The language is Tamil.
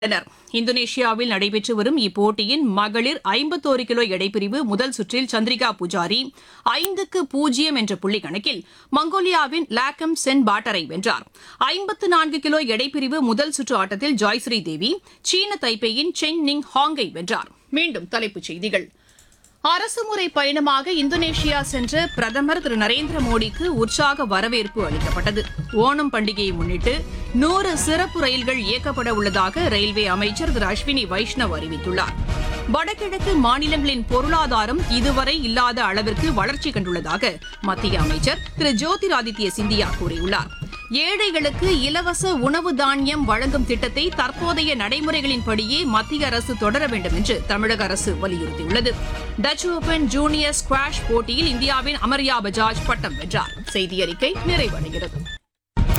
உள்ளனர் இந்தோனேஷியாவில் நடைபெற்று வரும் இப்போட்டியின் மகளிர் ஐம்பத்தோரு கிலோ எடைப்பிரிவு முதல் சுற்றில் சந்திரிகா புஜாரி ஐந்துக்கு பூஜ்ஜியம் என்ற புள்ளி கணக்கில் மங்கோலியாவின் லாக்கம் சென் பாட்டரை வென்றார் ஐம்பத்து நான்கு கிலோ எடைப்பிரிவு முதல் சுற்று ஆட்டத்தில் ஜாய்ஸ்ரீ தேவி சீன தைப்பேயின் சென் நிங் ஹாங்கை வென்றார் மீண்டும் தலைப்புச் செய்திகள் அரசுமுறை பயணமாக இந்தோனேஷியா சென்ற பிரதமர் திரு நரேந்திர மோடிக்கு உற்சாக வரவேற்பு அளிக்கப்பட்டது ஓணம் பண்டிகையை முன்னிட்டு நூறு சிறப்பு ரயில்கள் இயக்கப்பட உள்ளதாக ரயில்வே அமைச்சர் திரு அஸ்வினி வைஷ்ணவ் அறிவித்துள்ளார் வடகிழக்கு மாநிலங்களின் பொருளாதாரம் இதுவரை இல்லாத அளவிற்கு வளர்ச்சி கண்டுள்ளதாக மத்திய அமைச்சர் திரு ஜோதிராதித்ய சிந்தியா கூறியுள்ளார் ஏழைகளுக்கு இலவச உணவு தானியம் வழங்கும் திட்டத்தை தற்போதைய நடைமுறைகளின்படியே மத்திய அரசு தொடர வேண்டும் என்று தமிழக அரசு வலியுறுத்தியுள்ளது டச் ஓபன் ஜூனியர் ஸ்குவாஷ் போட்டியில் இந்தியாவின் அமர்யா பஜாஜ் பட்டம் வென்றார் செய்தி அறிக்கை நிறைவடைகிறது